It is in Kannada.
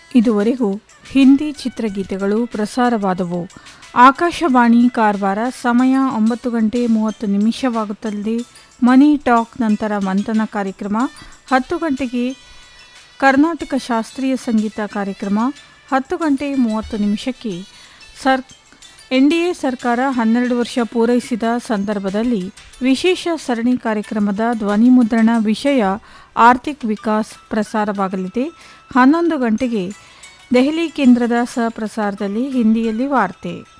ಇದುವರೆಗೂ ಹಿಂದಿ ಚಿತ್ರಗೀತೆಗಳು ಪ್ರಸಾರವಾದವು ಆಕಾಶವಾಣಿ ಕಾರವಾರ ಸಮಯ ಒಂಬತ್ತು ಗಂಟೆ ಮೂವತ್ತು ನಿಮಿಷವಾಗುತ್ತದೆ ಮನಿ ಟಾಕ್ ನಂತರ ಮಂಥನ ಕಾರ್ಯಕ್ರಮ ಹತ್ತು ಗಂಟೆಗೆ ಕರ್ನಾಟಕ ಶಾಸ್ತ್ರೀಯ ಸಂಗೀತ ಕಾರ್ಯಕ್ರಮ ಹತ್ತು ಗಂಟೆ ಮೂವತ್ತು ನಿಮಿಷಕ್ಕೆ ಸರ್ ಎನ್ ಡಿ ಎ ಸರ್ಕಾರ ಹನ್ನೆರಡು ವರ್ಷ ಪೂರೈಸಿದ ಸಂದರ್ಭದಲ್ಲಿ ವಿಶೇಷ ಸರಣಿ ಕಾರ್ಯಕ್ರಮದ ಧ್ವನಿ ಮುದ್ರಣ ವಿಷಯ ಆರ್ಥಿಕ್ ವಿಕಾಸ್ ಪ್ರಸಾರವಾಗಲಿದೆ ಹನ್ನೊಂದು ಗಂಟೆಗೆ ದೆಹಲಿ ಕೇಂದ್ರದ ಸಹಪ್ರಸಾರದಲ್ಲಿ ಹಿಂದಿಯಲ್ಲಿ ವಾರ್ತೆ